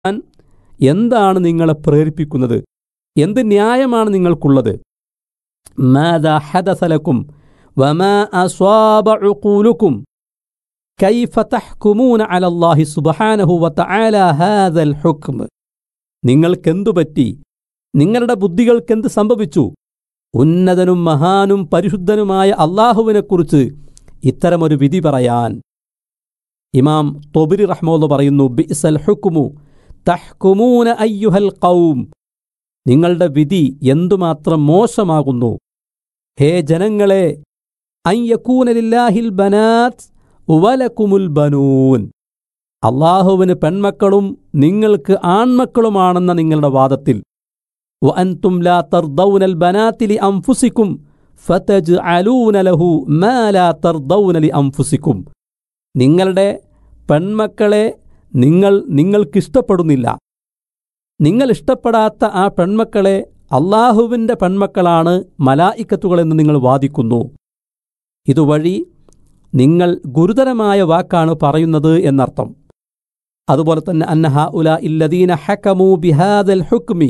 എന്താണ് നിങ്ങളെ പ്രേരിപ്പിക്കുന്നത് എന്ത് ന്യായമാണ് നിങ്ങൾക്കുള്ളത് മാതാ ഹദസലക്കും വമാ അസ്വാബ ഉഖൂലുക്കും كيف تحكمون على الله سبحانه وتعالى هذا الحكم നിങ്ങൾക്കെന്തു പറ്റി നിങ്ങളുടെ ബുദ്ധികൾക്കെന്ത് സംഭവിച്ചു ഉന്നതനും മഹാനും പരിശുദ്ധനുമായ അള്ളാഹുവിനെക്കുറിച്ച് ഇത്തരമൊരു വിധി പറയാൻ ഇമാം തൊബിരി റഹ്മോന്ന് പറയുന്നു ബിസൽ ഹുക്കുമു തഹ്കുമൂന അയ്യുഹൽ കൗം നിങ്ങളുടെ വിധി എന്തുമാത്രം മോശമാകുന്നു ഹേ ജനങ്ങളെ അയ്യക്കൂനലില്ലാഹിൽ ബനാത്ത് വലക്കുമുൽ ബനൂൻ അള്ളാഹുവിന് പെൺമക്കളും നിങ്ങൾക്ക് ആൺമക്കളുമാണെന്ന നിങ്ങളുടെ വാദത്തിൽ വഅൻതും ലാ തർദൗനൽ ബനാത്തിലി അംഫുസിക്കും ഫതജ്അലൂന ലഹു മാ ലാ തർദൗന ലി അംഫുസിക്കും നിങ്ങളുടെ പെൺമക്കളെ നിങ്ങൾ നിങ്ങൾക്കിഷ്ടപ്പെടുന്നില്ല നിങ്ങൾ ഇഷ്ടപ്പെടാത്ത ആ പെൺമക്കളെ അള്ളാഹുവിൻ്റെ പെൺമക്കളാണ് മലായിക്കത്തുകളെന്ന് നിങ്ങൾ വാദിക്കുന്നു ഇതുവഴി നിങ്ങൾ ഗുരുതരമായ വാക്കാണ് പറയുന്നത് എന്നർത്ഥം അതുപോലെ തന്നെ അന്നഹ ഉല ഇല്ലദീന ഹക്കമു ബിഹാദൽ ഹുക്മി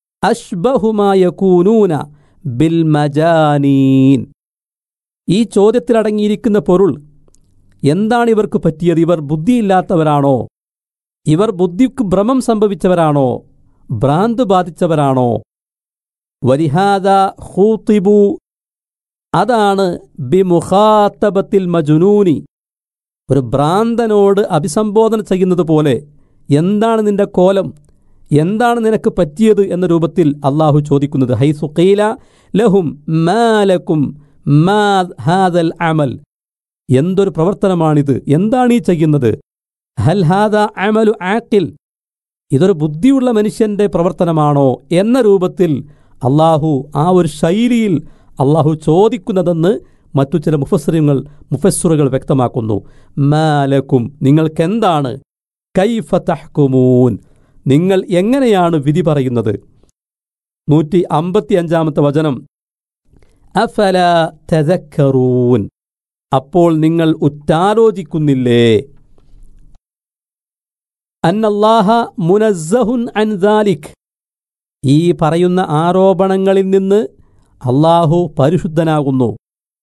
അഷ്ബഹുമായൂനൂന ബിൽ മജാനീൻ ഈ ചോദ്യത്തിലടങ്ങിയിരിക്കുന്ന പൊരുൾ എന്താണ് ഇവർക്ക് പറ്റിയത് ഇവർ ബുദ്ധിയില്ലാത്തവരാണോ ഇവർ ബുദ്ധിക്ക് ഭ്രമം സംഭവിച്ചവരാണോ ഭ്രാന്ത് ബാധിച്ചവരാണോ വരിഹാദ ഹൂത്തിബു അതാണ് ബിമുഖാത്തബത്തിൽ മജുനൂനി ഒരു ഭ്രാന്തനോട് അഭിസംബോധന ചെയ്യുന്നത് പോലെ എന്താണ് നിന്റെ കോലം എന്താണ് നിനക്ക് പറ്റിയത് എന്ന രൂപത്തിൽ അള്ളാഹു ചോദിക്കുന്നത് ഹൈസു ഖീല ലഹും മാലക്കും മാ ഹാദൽ അമൽ എന്തൊരു പ്രവർത്തനമാണിത് എന്താണ് ഈ ചെയ്യുന്നത് ഹൽ ഹാദ അമലു ആക്കിൽ ഇതൊരു ബുദ്ധിയുള്ള മനുഷ്യന്റെ പ്രവർത്തനമാണോ എന്ന രൂപത്തിൽ അള്ളാഹു ആ ഒരു ശൈലിയിൽ അള്ളാഹു ചോദിക്കുന്നതെന്ന് മറ്റു ചില മുഫസ്സറുകൾ മുഫസ്സുറുകൾ വ്യക്തമാക്കുന്നു മാലക്കും നിങ്ങൾക്കെന്താണ് കൈഫ തഹ്കുമൂൻ നിങ്ങൾ എങ്ങനെയാണ് വിധി പറയുന്നത് നൂറ്റി അമ്പത്തി അഞ്ചാമത്തെ വചനം അഫല തെതക്കറൂൻ അപ്പോൾ നിങ്ങൾ ഉറ്റാലോചിക്കുന്നില്ലേ അന്നല്ലാഹ മുനസ്സഹുൻ അൻ ദാലിക് ഈ പറയുന്ന ആരോപണങ്ങളിൽ നിന്ന് അള്ളാഹു പരിശുദ്ധനാകുന്നു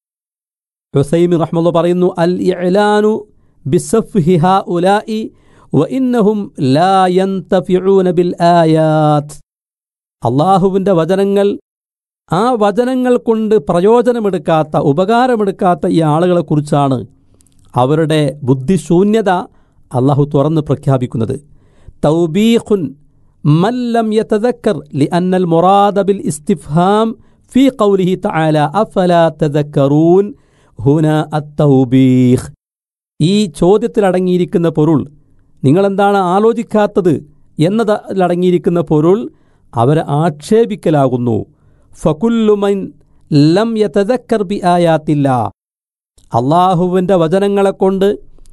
ഹുസൈമി റഹ്മുള്ള പറയുന്നു അൽ ഇഅ്ലാനു ബിസഫ്ഹിഹ ഉലായി വഇന്നഹും ലാ യന്തഫിഊന ബിൽ ആയാത്ത് അള്ളാഹുവിൻ്റെ വചനങ്ങൾ ആ വചനങ്ങൾ കൊണ്ട് പ്രയോജനമെടുക്കാത്ത ഉപകാരമെടുക്കാത്ത ഈ ആളുകളെക്കുറിച്ചാണ് അവരുടെ ബുദ്ധിശൂന്യത അള്ളാഹു തുറന്ന് പ്രഖ്യാപിക്കുന്നത് തൗബീഖുൻ മല്ലം യതദക്കർ ലി അന്നൽ മുറാദ ബിൽ ഇസ്തിഫ്ഹാം ഫി ഖൗലിഹി തആല അഫലാ തദക്കറൂൻ ഹുന അത്തൗബീഖ് ഈ ചോദ്യത്തിലടങ്ങിയിരിക്കുന്ന പൊരുൾ നിങ്ങളെന്താണ് ആലോചിക്കാത്തത് എന്നതിലടങ്ങിയിരിക്കുന്ന പൊരുൾ അവരെ ആക്ഷേപിക്കലാകുന്നു ഫകുല്ലുമൻ ലം യതദക്കർ ബി ആയാത്തില്ല അള്ളാഹുവിൻ്റെ വചനങ്ങളെക്കൊണ്ട്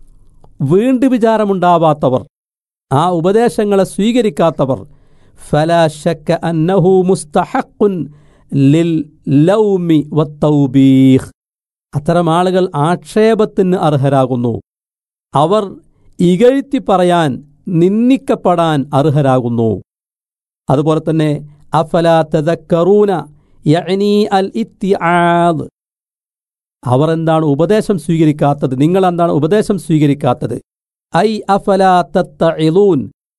വീണ്ടു വിചാരമുണ്ടാവാത്തവർ ആ ഉപദേശങ്ങളെ സ്വീകരിക്കാത്തവർ ഫലാ ശക്ക അന്നഹു മുസ്തഹഖുൻ ലിൽ ലൗമി വത്തൗബീഖ് അത്തരം ആളുകൾ ആക്ഷേപത്തിന് അർഹരാകുന്നു അവർ ഇകഴ്ത്തി പറയാൻ നിന്ദിക്കപ്പെടാൻ അർഹരാകുന്നു അതുപോലെ തന്നെ അഫല തദക്കറൂന യഅനി അൽ ഇത്തിആദ് അവർ എന്താണ് ഉപദേശം സ്വീകരിക്കാത്തത് നിങ്ങൾ എന്താണ് ഉപദേശം സ്വീകരിക്കാത്തത് ഐ അഫല തത്തഇലൂൻ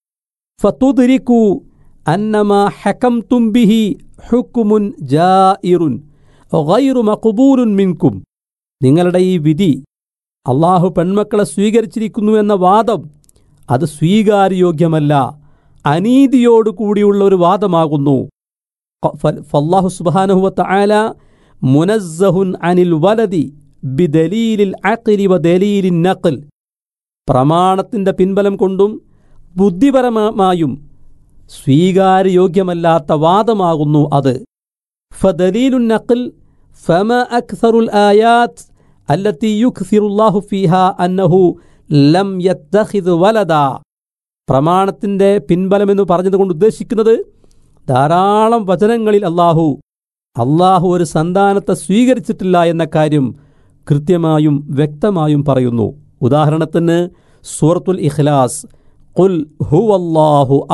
ഫതുദ്രികു അന്നമാ ഹകംതും ബിഹി ഹുക്കുമുൻ ജായിറുൻ ഗൈറു മഖബൂലുൻ മിൻകും നിങ്ങളുടെ ഈ വിധി അള്ളാഹു പെൺമക്കളെ സ്വീകരിച്ചിരിക്കുന്നു എന്ന വാദം അത് സ്വീകാര്യോഗ്യമല്ല അനീതിയോടു കൂടിയുള്ള ഒരു വാദമാകുന്നു ഫല്ലാഹു സുബാനഹുവത്ത ആല മുനസ്സഹുൻ അനിൽ വലതി ബിദലീലിൽ അഖിലി വ ദലീലിൻ നഖൽ പ്രമാണത്തിൻ്റെ പിൻബലം കൊണ്ടും ബുദ്ധിപരമായും സ്വീകാര്യോഗ്യമല്ലാത്ത വാദമാകുന്നു അത് ഫദലീലുൻ നഖൽ ഫമ അക്സറുൽ ആയാത്ത് അല്ലത്തി യുക്സിറുല്ലാഹു ഫീഹ അന്നഹു ലം യത്തഖിദ് വലദ പ്രമാണത്തിൻ്റെ പിൻബലമെന്ന് പറഞ്ഞതുകൊണ്ട് ഉദ്ദേശിക്കുന്നത് ധാരാളം വചനങ്ങളിൽ അള്ളാഹു അള്ളാഹു ഒരു സന്താനത്തെ സ്വീകരിച്ചിട്ടില്ല എന്ന കാര്യം കൃത്യമായും വ്യക്തമായും പറയുന്നു ഉദാഹരണത്തിന് സൂറത്തുൽ ഇഖ്ലാസ് ഖുൽ ഹുവല്ലാഹു